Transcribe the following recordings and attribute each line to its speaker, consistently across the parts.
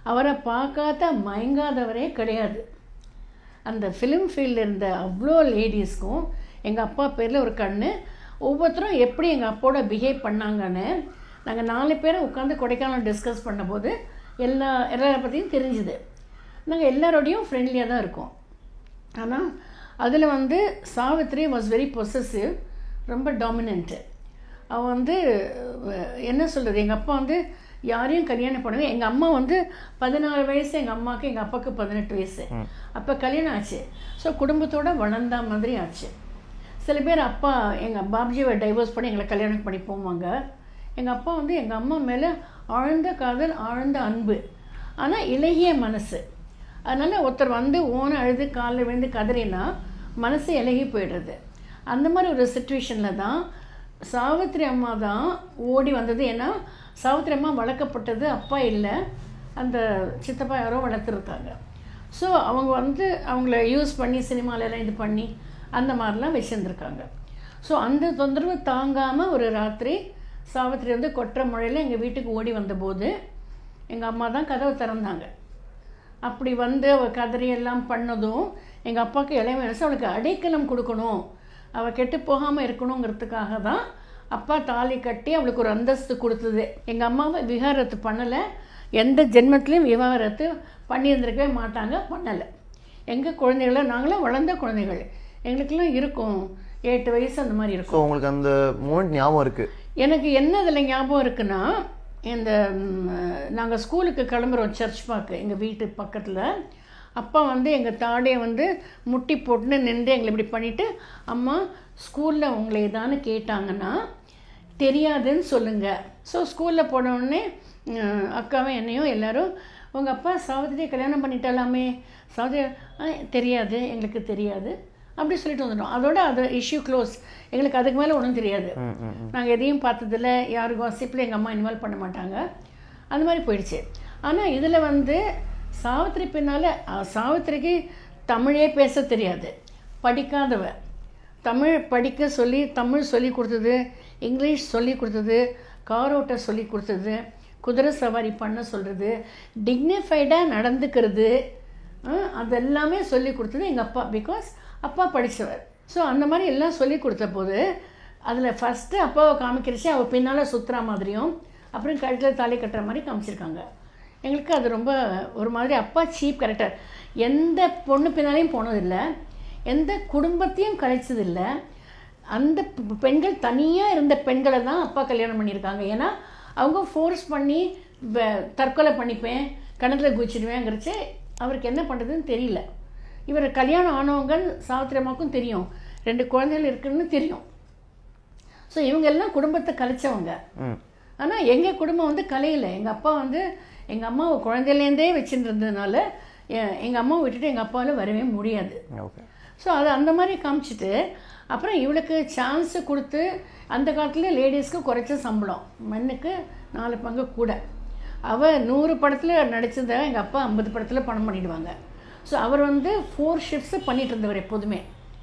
Speaker 1: அவரை பார்க்காத மயங்காதவரே கிடையாது அந்த ஃபிலிம் ஃபீல்டில் இருந்த அவ்வளோ லேடிஸ்க்கும் எங்கள் அப்பா பேரில் ஒரு கண்ணு ஒவ்வொருத்தரும் எப்படி எங்கள் அப்பாவோட பிஹேவ் பண்ணாங்கன்னு நாங்கள் நாலு பேரும் உட்காந்து கொடைக்கானல் டிஸ்கஸ் பண்ணும்போது எல்லா எல்லாரை பற்றியும் தெரிஞ்சுது நாங்கள் எல்லாரோடையும் ஃப்ரெண்ட்லியாக தான் இருக்கோம் ஆனால் அதில் வந்து சாவித்ரி வாஸ் வெரி பொசசிவ் ரொம்ப டாமினண்ட்டு அவள் வந்து அஹ், என்ன சொல்கிறது எங்கள் அப்பா வந்து யாரையும் கல்யாணம் பண்ணவே எங்கள் அம்மா வந்து பதினாலு வயசு எங்கள் அம்மாவுக்கு எங்கள் அப்பாவுக்கு பதினெட்டு வயசு அப்போ கல்யாணம் ஆச்சு ஸோ குடும்பத்தோட வளர்ந்த மாதிரி ஆச்சு சில பேர் அப்பா எங்கள் பாப்ஜியை டைவர்ஸ் பண்ணி எங்களை கல்யாணம் பண்ணி போவாங்க எங்கள் அப்பா வந்து எங்கள் அம்மா மேலே ஆழ்ந்த காதல் ஆழ்ந்த அன்பு ஆனால் இலகிய மனசு அதனால் ஒருத்தர் வந்து ஓன அழுது காலில் விழுந்து கதறினா மனசு இலகி போயிடுறது அந்த மாதிரி ஒரு சுச்சுவேஷனில் தான் சாவித்ரி அம்மா தான் ஓடி வந்தது ஏன்னா சாவித்ரி அம்மா வளர்க்கப்பட்டது அப்பா இல்லை அந்த சித்தப்பா யாரோ வளர்த்துருக்காங்க ஸோ அவங்க வந்து அவங்கள யூஸ் பண்ணி சினிமாலெல்லாம் இது பண்ணி அந்த மாதிரிலாம் வச்சுருந்துருக்காங்க ஸோ அந்த தொந்தரவு தாங்காமல் ஒரு ராத்திரி சாவித்ரி வந்து கொற்ற முறையில் எங்கள் வீட்டுக்கு ஓடி வந்தபோது எங்கள் அம்மா தான் கதவை திறந்தாங்க அப்படி வந்து அவள் கதறி எல்லாம் பண்ணதும் எங்கள் அப்பாவுக்கு இளைய வயசு அவளுக்கு அடைக்கலம் கொடுக்கணும் அவள் கெட்டு போகாமல் இருக்கணுங்கிறதுக்காக தான் அப்பா தாலி கட்டி அவளுக்கு ஒரு அந்தஸ்து கொடுத்தது எங்கள் அம்மாவை விகாரத்து பண்ணலை எந்த ஜென்மத்திலையும் விவாகரத்து பண்ணியிருந்திருக்கவே மாட்டாங்க பண்ணலை எங்கள் குழந்தைகள நாங்களாம் வளர்ந்த குழந்தைகள் எங்களுக்கெல்லாம் இருக்கும் எட்டு வயசு அந்த மாதிரி இருக்கும்
Speaker 2: ஸோ உங்களுக்கு அந்த மூமெண்ட் ஞாபகம் இருக்கு
Speaker 1: எனக்கு என்ன இதில் ஞாபகம் இருக்குன்னா இந்த நாங்கள் ஸ்கூலுக்கு கிளம்புறோம் சர்ச் பார்க்க எங்கள் வீட்டு பக்கத்தில் அப்பா வந்து எங்கள் தாடையை வந்து முட்டி போட்டுன்னு நின்று எங்களை இப்படி பண்ணிவிட்டு அம்மா ஸ்கூலில் உங்களை ஏதான்னு கேட்டாங்கன்னா தெரியாதுன்னு சொல்லுங்கள் ஸோ ஸ்கூலில் போன உடனே அஹ், அக்காவும் என்னையும் எல்லாரும் உங்கள் அப்பா சாவித்திரியை கல்யாணம் பண்ணிட்டாலாமே சாவித்திரி "ஆ, தெரியாது எங்களுக்கு தெரியாது அப்படி சொல்லிட்டு வந்துட்டோம் அதோட அது இஷ்யூ க்ளோஸ் எங்களுக்கு அதுக்கு மேலே ஒன்றும் தெரியாது நாங்கள் எதையும் பார்த்ததில்ல யார் காசிப்பில் எங்கள் அம்மா இன்வால்வ் பண்ண மாட்டாங்க அந்த மாதிரி போயிடுச்சு ஆனால் இதில் வந்து சாவித்திரி பின்னால் சாவித்திரிக்கு தமிழே பேச தெரியாது படிக்காதவ தமிழ் படிக்க சொல்லி தமிழ் சொல்லி கொடுத்தது இங்கிலீஷ் சொல்லி கொடுத்தது கார் ஓட்ட சொல்லி கொடுத்தது குதிரை சவாரி பண்ண சொல்கிறது டிக்னிஃபைடாக நடந்துக்கிறது அஹ், அதெல்லாமே சொல்லி கொடுத்தது எங்கள் அப்பா பிகாஸ் அப்பா படித்தவர் ஸோ அந்த மாதிரி எல்லாம் சொல்லி கொடுத்த போது அதில் ஃபஸ்ட்டு அப்பாவை காமிக்கிறச்சு அவள் பின்னால் சுற்றுற மாதிரியும் அப்புறம் கழுத்தில் தாலி கட்டுற மாதிரி காமிச்சிருக்காங்க எங்களுக்கு அது ரொம்ப ஒரு மாதிரி அப்பா சீப் கேரக்டர் எந்த பொண்ணு பின்னாலையும் போனதில்லை எந்த குடும்பத்தையும் கழிச்சதில்லை அந்த பெ- பெண்கள் தனியாக இருந்த பெண்களை தான் அப்பா கல்யாணம் பண்ணியிருக்காங்க ஏன்னா அவங்க ஃபோர்ஸ் பண்ணி வ- தற்கொலை பண்ணிப்பேன் கிணத்துல குதிச்சிடுவேங்கிறச்சு அவருக்கு என்ன பண்ணுறதுன்னு தெரியல இவர் கல்யாணம் ஆனவங்க சாவித்திரி அம்மாவுக்கும் தெரியும் ரெண்டு குழந்தைகள் இருக்குன்னு தெரியும் ஸோ இவங்க எல்லாம் குடும்பத்தை கலைச்சவங்க
Speaker 2: ம்
Speaker 1: ஆனால் எங்கள் குடும்பம் வந்து கலையில எங்கள் அப்பா வந்து எங்கள் அம்மாவை குழந்தையிலேருந்தே வச்சுட்டு இருந்ததுனால எங்கள் அம்மாவை விட்டுட்டு எங்கள் அப்பாவால் வரவே முடியாது
Speaker 2: ஓகே
Speaker 1: ஸோ அது அந்த மாதிரி காமிச்சிட்டு அப்புறம் இவளுக்கு சான்ஸு கொடுத்து அந்த காலத்தில் லேடிஸ்க்கு குறைச்ச சம்பளம் மண்ணுக்கு நாலு பங்கு கூட அவள் நூறு படத்தில் நடிச்சதை எங்கள் அப்பா ஐம்பது படத்தில் பணம் பண்ணிடுவாங்க ஸோ அவர் வந்து ஃபோர் ஷிஃப்ட்ஸு பண்ணிட்டு இருந்தவர் எப்போதுமே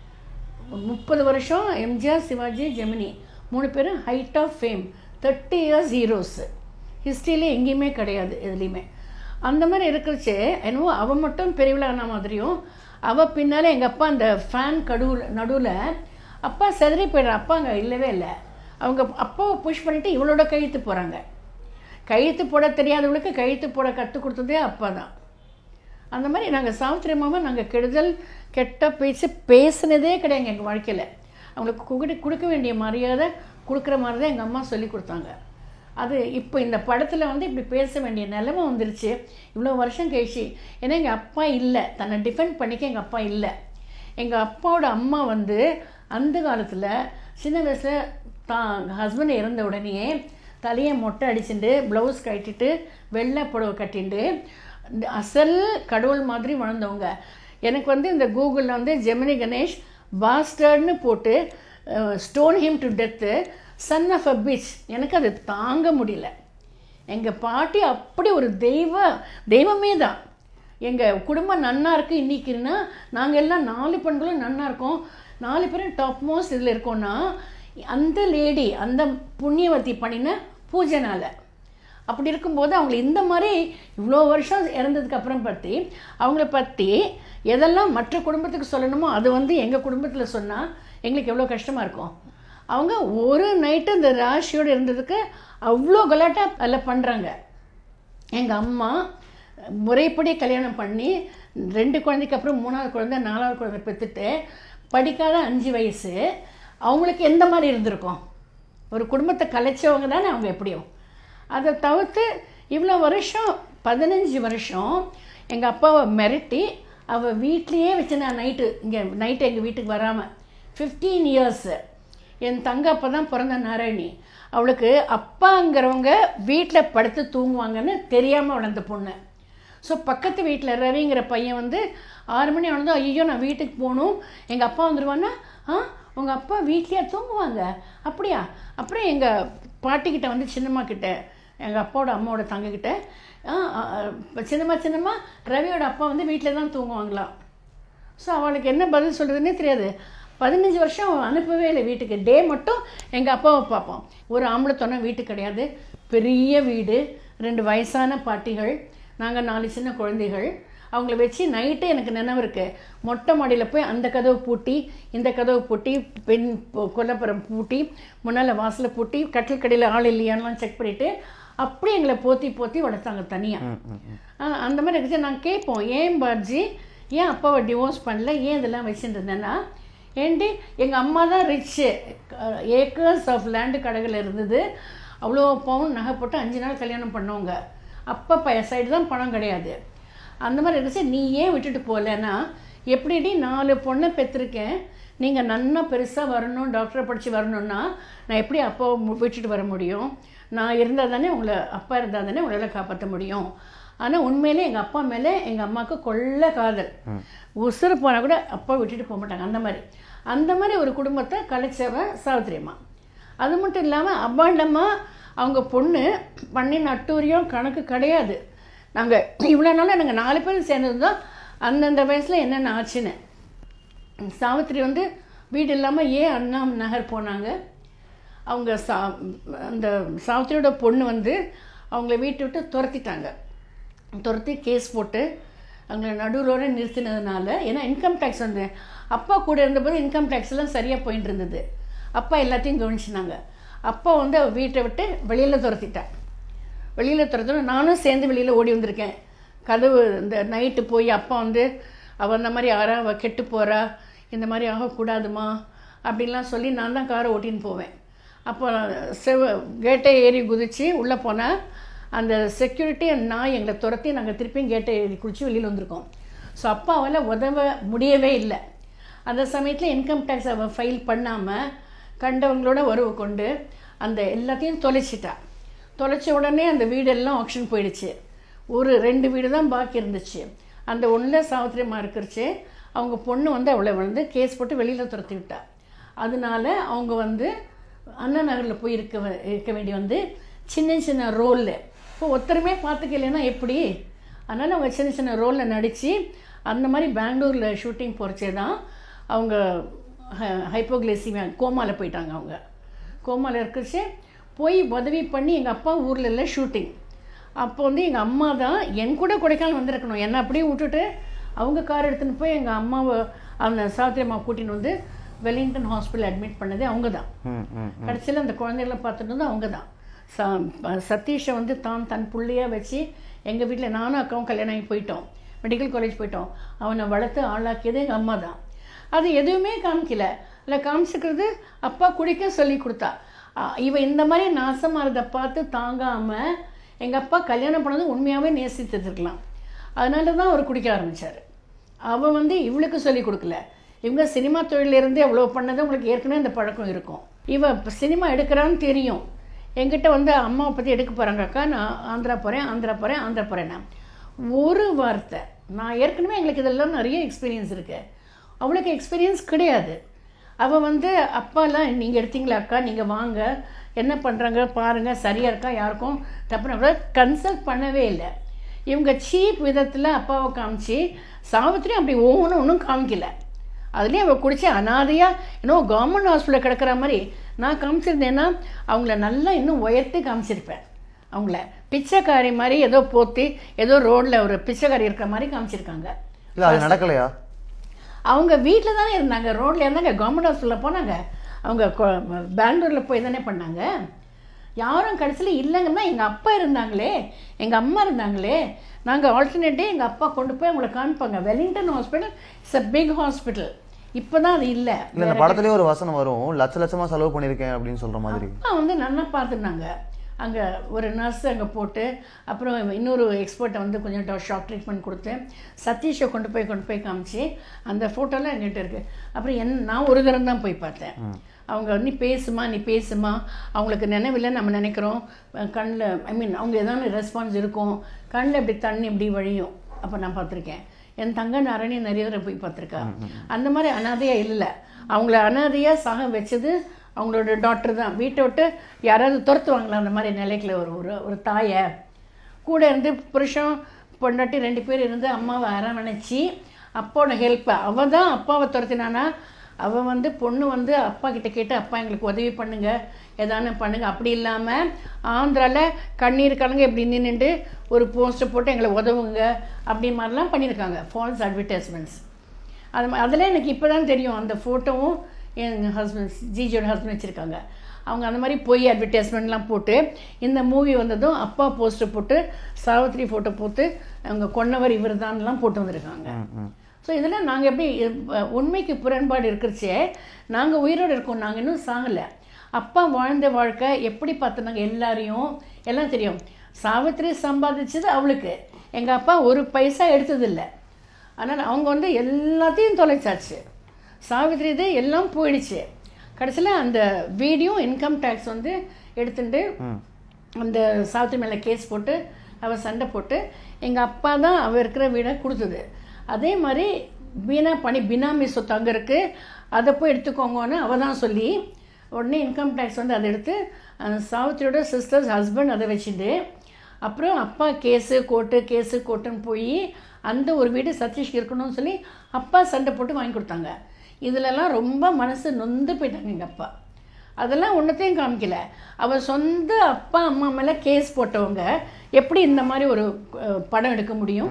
Speaker 1: முப்பது வருஷம் எம்ஜிஆர் சிவாஜி ஜெமினி மூணு பேரும் height of fame thirty years heroes ஹிஸ்ட்ரியிலே எங்கேயுமே கிடையாது எதுலேயுமே அந்த மாதிரி இருக்கிறச்சு என்னவோ அவள் மட்டும் பெரியவளான மாதிரியும் அவள் பின்னால் எங்கள் அப்பா அந்த ஃபேன் கடுவில் நடுவில் அப்பா செதறி போயிடுற அப்பா அங்கே இல்லவே இல்லை அவங்க அப்பாவை புஷ் பண்ணிவிட்டு இவளோட கழுத்து போகிறாங்க கழுத்து போட தெரியாதவளுக்கு கழுத்து போட கற்றுக் கொடுத்ததே அப்பா தான் அந்த மாதிரி நாங்கள் சாவித்திரி அம்மாவை நாங்கள் கெடுதல் கெட்ட பேச்சு பேசுனதே கிடையாது எங்கள் வாழ்க்கையில் அவங்களுக்கு குடி கொடுக்க வேண்டிய மரியாதை கொடுக்குற மாதிரி தான் எங்கள் அம்மா சொல்லி கொடுத்தாங்க அது இப்போ இந்த படத்தில் வந்து இப்படி பேச வேண்டிய நிலைமை வந்துருச்சு இவ்வளோ வருஷம் கழிச்சு ஏன்னா எங்கள் அப்பா இல்லை தன்னை டிஃபெண்ட் பண்ணிக்க எங்கள் அப்பா இல்லை எங்கள் அப்பாவோட அம்மா வந்து அந்த காலத்தில் சின்ன வயசில் தான் ஹஸ்பண்ட் இறந்த உடனேயே தலையை மொட்டை அடிச்சுட்டு ப்ளவுஸ் கட்டிட்டு வெள்ளை புடவை கட்டிட்டு இந்த அசல் கடவுள் மாதிரி வளர்ந்தவங்க எனக்கு வந்து இந்த கூகுளில் வந்து ஜெமினி கணேஷ் பாஸ்டர்ட்னு போட்டு stone him to death son of a bitch எனக்கு அது தாங்க முடியல எங்கள் பாட்டி அப்படி ஒரு தெய்வ தெய்வமே தான் எங்கள் குடும்பம் நன்னா இருக்குது இன்னைக்குன்னா நாங்கள் எல்லாம் நாலு பெண்களும் நன்னா இருக்கோம் நாலு பேரும் டாப் மோஸ்ட் இதில் இருக்கோம்னா அந்த லேடி அந்த புண்ணியவதி பண்ணின பூஜைனால அப்படி இருக்கும்போது அவங்கள இந்த மாதிரி இவ்வளோ வருஷம் இறந்ததுக்கு அப்புறம் பற்றி அவங்கள பற்றி எதெல்லாம் மற்ற குடும்பத்துக்கு சொல்லணுமோ அது வந்து எங்கள் குடும்பத்தில் சொன்னால் எங்களுக்கு எவ்வளோ கஷ்டமாக இருக்கும் அவங்க ஒரு நைட்டு இந்த ராஷியோடு இருந்ததுக்கு அவ்வளோ கலாட்டா அதில் பண்ணுறாங்க எங்கள் அம்மா முறைப்படி கல்யாணம் பண்ணி ரெண்டு குழந்தைக்கு அப்புறம் மூணாவது குழந்தை நாலாவது குழந்தை பெற்றுட்டு படிக்காத அஞ்சு வயசு அவங்களுக்கு எந்த மாதிரி இருந்திருக்கும் ஒரு குடும்பத்தை கலைச்சவங்க தானே அவங்க எப்படியும் அதை தவிர்த்து இவ்வளோ வருஷம் பதினஞ்சு வருஷம் எங்கள் அப்பாவை மிரட்டி அவள் வீட்லேயே வச்சு நான் நைட்டு இங்கே நைட்டு எங்கள் வீட்டுக்கு வராமல் ஃபிஃப்டீன் இயர்ஸு என் தங்க அப்போ தான் பிறந்த நாராயணி அவளுக்கு அப்பாங்கிறவங்க வீட்டில் படுத்து தூங்குவாங்கன்னு தெரியாமல் வளர்ந்த பொண்ணு ஸோ பக்கத்து வீட்டில் ரவிங்கிற பையன் வந்து ஆறு மணி ஆனதும் ஐயோ நான் வீட்டுக்கு போகணும் எங்கள் அப்பா வந்துடுவான்னா ஆ உங்கள் அப்பா வீட்லேயே தூங்குவாங்க அப்படியா அப்புறம் எங்கள் பாட்டிக்கிட்ட வந்து சின்னம்மா கிட்ட எங்கள் அப்பாவோட அம்மாவோட தங்கக்கிட்ட ஆ ஆ, ஆ, சின்னம்மா சின்னம்மா ரவியோட அப்பா வந்து வீட்டில் தான் தூங்குவாங்களாம் ஸோ அவளுக்கு என்ன பதில் சொல்கிறதுனே தெரியாது பதினஞ்சு வருஷம் அவன் அனுப்பவே இல்லை வீட்டுக்கு டே மட்டும் எங்கள் அப்பாவை பார்ப்போம் ஒரு ஆம்பளை துணை வீட்டுக்கு கிடையாது பெரிய வீடு ரெண்டு வயசான பாட்டிகள் நாங்கள் நாலு சின்ன குழந்தைகள் அவங்கள வச்சு நைட்டு எனக்கு நினைவு இருக்கு மொட்டை மாடியில் போய் அந்த கதவு பூட்டி இந்த கதவு பூட்டி பெண் பொ- கொல்லைப்புறம் பூட்டி முன்னால் வாசலை பூட்டி கட்டில் கடையில் ஆள் இல்லையான்லாம் செக் பண்ணிவிட்டு அப்படி எங்களை போத்தி போத்தி வளர்த்தாங்க தனியாக அந்த மாதிரி இருக்குது நாங்கள் கேட்போம் ஏன் பாட்ஜி ஏன் அப்பாவை டிவோர்ஸ் பண்ணல ஏன் இதெல்லாம் வச்சுட்டு இருந்தேன்னா ஏண்டி எங்கள் அம்மா தான் ரிச்சு ஏக்கர்ஸ் ஆஃப் லேண்டு கடைகள் இருந்தது அவ்வளோ பவுன் நகை போட்டு அஞ்சு நாள் கல்யாணம் பண்ணவங்க அப்பா பைய சைடு தான் பணம் கிடையாது அந்த மாதிரி இருந்துச்சு நீ ஏன் விட்டுட்டு போகலன்னா எப்படிடி நாலு பொண்ணை பெற்றிருக்கேன் நீங்கள் நன்னா பெருசாக வரணும் டாக்டரை படித்து வரணும்னா நான் எப்படி அப்பாவை மு- விட்டுட்டு வர முடியும் நான் இருந்தால் தானே உங்களை அப்பா இருந்தால் தானே உங்களால் காப்பாற்ற முடியும் ஆனால் உண்மையிலே எங்கள் அப்பா மேலே எங்கள் அம்மாவுக்கு கொள்ள காதல் உசுறு போனால் கூட அப்பா விட்டுட்டு போக மாட்டாங்க அந்த மாதிரி அந்த மாதிரி ஒரு குடும்பத்தை கலைச்சவ சாவித்திரி அம்மா அது மட்டும் இல்லாமல் அப்பாண்டமாக அவங்க பொண்ணு பண்ணின அட்டூரியம் கணக்கு கிடையாது நாங்கள் இவ்வளோ நாளாக நாங்கள் நாலு பேர் சேர்ந்தது தான் அந்தந்த வயசில் என்னென்ன ஆச்சுன்னு சாவித்திரி வந்து வீடு இல்லாமல் ஏன் அண்ணா நகர் போனாங்க அவங்க சா அந்த சாவித்திரியோட பொண்ணு வந்து அவங்கள வீட்டை விட்டு துரத்திட்டாங்க துரத்தி கேஸ் போட்டு அவங்கள நடுவுலோட நிறுத்தினதுனால ஏன்னா இன்கம் டேக்ஸ் வந்து அப்பா கூட இருந்தபோது இன்கம் டேக்ஸ் எல்லாம் சரியாக போயிட்டு இருந்தது அப்பா எல்லாத்தையும் கவனிச்சினாங்க அப்பா வந்து அவ வீட்டை விட்டு வெளியில் துரத்திட்டான் வெளியில் துரத்தணும் நானும் சேர்ந்து வெளியில் ஓடி வந்திருக்கேன் கதவு இந்த நைட்டு போய் அப்பா வந்து அவள் அந்த மாதிரி யாரா அவள் கெட்டு போகிறா இந்த மாதிரி ஆகக்கூடாதுமா அப்படின்லாம் சொல்லி நான் தான் காரை ஓட்டின்னு போவேன் அப்போ செவ கேட்டை ஏறி குதித்து உள்ளே போனால் அந்த செக்யூரிட்டி நான் எங்களை துரத்தி நாங்கள் திருப்பியும் கேட்டை ஏறி குளிச்சு வெளியில் வந்திருக்கோம் ஸோ அப்பாவால் உதவ முடியவே இல்லை அந்த சமயத்தில் இன்கம் டேக்ஸ் அவள் ஃபைல் பண்ணாமல் கண்டவங்களோட உறவு கொண்டு அந்த எல்லாத்தையும் தொலைச்சிட்டா தொலைச்ச உடனே அந்த வீடெல்லாம் ஆக்ஷன் போயிடுச்சு ஒரு ரெண்டு வீடு தான் பாக்கி இருந்துச்சு அந்த ஒன்றில் சாவித்திரியமா இருக்கிறச்சு அவங்க பொண்ணு வந்து அவளை வந்து கேஸ் போட்டு வெளியில் துரத்தி விட்டா அதனால அவங்க வந்து அண்ணா நகரில் போய் இருக்க வ- இருக்க வேண்டி வந்து சின்ன சின்ன ரோலில் இப்போ ஒருத்தருமே பார்த்துக்கலைன்னா எப்படி அதனால் அவங்க சின்ன சின்ன ரோலில் நடித்து அந்த மாதிரி பெங்களூரில் ஷூட்டிங் போகிறச்சே தான் அவங்க ஹைப்போகிளைசிமியா கோமாவில் போயிட்டாங்க அவங்க கோமாவில் இருக்கிறச்சு போய் உதவி பண்ணி எங்கள் அப்பா ஊரில் இல்லை ஷூட்டிங் அப்போ வந்து எங்கள் அம்மா தான் என் கூட கொடைக்கானல் வந்திருக்கணும் என்னை அப்படியே விட்டுட்டு அவங்க கார் எடுத்துன்னு போய் எங்கள் அம்மாவை அந்த சாவித்திரி அம்மா கூட்டின்னு வந்து வெலிங்டன் ஹாஸ்பிட்டல் அட்மிட் பண்ணதே அவங்க தான்
Speaker 2: ம் ம்
Speaker 1: கடைசியில் அந்த குழந்தைகளை பார்த்துட்டு வந்து அவங்க தான் ச ப- சதீஷை வந்து தான் தன் புள்ளையாக வச்சு எங்கள் வீட்டில் நானும் அக்காவும் கல்யாணம் ஆகி போயிட்டோம் மெடிக்கல் காலேஜ் போயிட்டோம் அவனை வளர்த்து ஆளாக்கியது எங்கள் அம்மா தான் அது எதுவுமே காமிக்கல இல்லை காமிச்சிக்கிறது அப்பா குடிக்க சொல்லி கொடுத்தா ஆ, இவ இந்த மாதிரி நாசமானதை பார்த்து தாங்காமல் எங்கள் அப்பா கல்யாணம் பண்ணது உண்மையாகவே நேசித்துருக்கலாம் அதனால தான் அவர் குடிக்க ஆரம்பித்தார் அவன் வந்து இவளுக்கு சொல்லி கொடுக்கல இவங்க சினிமா தொழிலிருந்தே அவ்வளோ பண்ணது உங்களுக்கு ஏற்கனவே இந்த பழக்கம் இருக்கும் இவ இப்ப சினிமா எடுக்கிறான்னு தெரியும் என்கிட்ட வந்து அம்மாவை பற்றி எடுக்க போகிறாங்க அக்கா நான் ஆந்திரா போகிறேன் ஆந்திரா போகிறேன் ஆந்திரா போகிறேன்னா ஒரு வார்த்தை நான் ஏற்கனவே எங்களுக்கு இதெல்லாம் நிறைய எக்ஸ்பீரியன்ஸ் இருக்கு அவளுக்கு எக்ஸ்பீரியன்ஸ் கிடையாது அவள் வந்து அப்பாலாம் நீங்கள் எடுத்தீங்களா அக்கா நீங்கள் வாங்க என்ன பண்ணுறாங்க பாருங்கள் சரியாக இருக்கா யாருக்கும் தப்புன்னு கன்சல்ட் பண்ணவே இல்லை இவங்க சீப் விதத்தில் அப்பாவை காமிச்சு சாவித்திரி அப்படி ஒவ்வொன்றும் ஒன்றும் காமிக்கல அதுலேயும் அவள் குடிச்சு அனாதையாக இன்னும் கவர்மெண்ட் ஹாஸ்பிட்டலில் கிடக்கிற மாதிரி நான் காமிச்சிருந்தேன்னா அவங்கள நல்லா இன்னும் உயர்த்தி காமிச்சிருப்பேன் அவங்கள பிச்சைக்காரி மாதிரி ஏதோ போத்தி ஏதோ ரோட்டில் ஒரு பிச்சைக்காரி இருக்கிற மாதிரி காமிச்சிருக்காங்க
Speaker 2: இல்ல அது நடக்கலையா
Speaker 1: அவங்க வீட்டில் தானே இருந்தாங்க ரோட்ல இருந்தாங்க கவர்மெண்ட் ஹாஸ்பிட்டலில் போனாங்க அவங்க கொ- பெங்களூர்ல போய் தானே பண்ணாங்க யாரும் கடைசியில் இல்லைங்கன்னா எங்கள் அப்பா இருந்தாங்களே எங்கள் அம்மா இருந்தாங்களே நாங்கள் ஆல்டர்னேட்டே எங்கள் அப்பா கொண்டு போய் அவங்கள காமிப்பாங்க Wellington hospital it's a big hospital இப்போ தான் அது இல்லை
Speaker 2: இல்ல இந்த படத்துலயே ஒரு வசனம் வரும் லட்ச லட்சமா செலவு பண்ணிருக்கேன் அப்படின்னு சொல்ற மாதிரி
Speaker 1: அப்பா வந்து நல்லா பார்த்துருந்தாங்க அங்கே ஒரு நர்ஸ் அங்கே போட்டு அப்புறம் இன்னொரு எக்ஸ்பர்ட்டை வந்து கொஞ்சம் ஷாக் ட்ரீட்மெண்ட் கொடுத்து சதீஷை கொண்டு போய் கொண்டு போய் காமிச்சு அந்த ஃபோட்டோலாம் என்கிட்ட இருக்குது அப்புறம் என் நான் ஒரு தரம் தான் போய் பார்த்தேன் அவங்க நீ பேசுமா நீ பேசுமா அவங்களுக்கு நினைவில்லை நம்ம நினைக்கிறோம் கண்ணில் ஐ மீன் அவங்க ஏதாவது ரெஸ்பான்ஸ் இருக்கும் கண்ணில் இப்படி தண்ணி இப்படி வழியும் அப்போ நான் பார்த்துருக்கேன் என் தங்க நாரணி நிறைய தடவை போய் பார்த்துருக்கா அந்த மாதிரி அனாதையாக இல்லை அவங்கள அனாதையாக சாக வச்சது அவங்களோட டாக்டர் தான் வீட்டை விட்டு யாராவது துரத்துவாங்களா அந்த மாதிரி நிலைக்குள்ள ஒரு ஒரு ஒரு தாயை கூட இருந்து புருஷன் பொண்டாட்டி ரெண்டு பேர் இருந்து அம்மாவை அரவணைச்சி அப்பாவோட ஹெல்ப்பை அவள் தான் அப்பாவை துரத்தினானா அவள் வந்து பொண்ணு வந்து அப்பா கிட்ட கேட்டு அப்பா எங்களுக்கு உதவி பண்ணுங்க ஏதானு பண்ணுங்க அப்படி இல்லாமல் ஆந்திராவில் கண்ணீர் கலங்க இப்படி நின்றுட்டு ஒரு போஸ்டர் போட்டு எங்களை உதவுங்க அப்படி மாதிரிலாம் பண்ணியிருக்காங்க ஃபால்ஸ் அட்வர்டைஸ்மெண்ட்ஸ் அது மா- அதெல்லாம் எனக்கு இப்போ தான் தெரியும் அந்த ஃபோட்டோவும் என் ஹஸ்பண்ட் ஜிஜியோட ஹஸ்பண்ட் வச்சுருக்காங்க அவங்க அந்த மாதிரி பொய் அட்வர்டைஸ்மெண்ட்லாம் போட்டு இந்த மூவி வந்ததும் அப்பா போஸ்டர் போட்டு சாவித்ரி ஃபோட்டோ போட்டு அவங்க கொன்னவர் இவர் தான்லாம் போட்டு வந்திருக்காங்க ஸோ இதெல்லாம் நாங்கள் எப்படி அஹ், உண்மைக்கு புறன்பாடு இருக்கிறச்சே நாங்கள் உயிரோடு இருக்கோம் நாங்கள் இன்னும் சாகலை அப்பா வாழ்ந்த வாழ்க்கை எப்படி பார்த்துனாங்க எல்லாரையும் எல்லாம் தெரியும் சாவித்ரி சம்பாதிச்சது அவளுக்கு எங்கள் அப்பா ஒரு பைசா எடுத்ததில்லை ஆனால் அவங்க வந்து எல்லாத்தையும் தொலைச்சாச்சு சாவித்ரி இது எல்லாம் போயிடுச்சு கடைசியில் அந்த வீடியோ இன்கம் டேக்ஸ் வந்து எடுத்துட்டு அந்த சாவித்ரி மேலே கேஸ் போட்டு அவள் சண்டை போட்டு எங்கள் அப்பா தான் அவள் இருக்கிற வீடை கொடுத்தது அதே மாதிரி பீனா பணி பினாமி சொத்து அங்கே இருக்குது அதை போய் எடுத்துக்கோங்கன்னு அவள் தான் சொல்லி உடனே இன்கம் டேக்ஸ் வந்து அதை எடுத்து அந்த சாவித்திரியோட சிஸ்டர்ஸ் ஹஸ்பண்ட் அதை வச்சுட்டு அப்புறம் அப்பா கேஸு கோர்ட்டு கேஸு கோர்ட்டுன்னு போய் அந்த ஒரு வீடு சதீஷ் இருக்கணும்னு சொல்லி அப்பா சண்டை போட்டு வாங்கி கொடுத்தாங்க இதுலலாம் ரொம்ப மனசு நொந்து போயிட்டாங்க எங்கள் அப்பா அதெல்லாம் ஒன்றத்தையும் காமிக்கல அவள் சொந்த அப்பா அம்மா மேலே கேஸ் போட்டவங்க எப்படி இந்த மாதிரி ஒரு அஹ், படம் எடுக்க முடியும்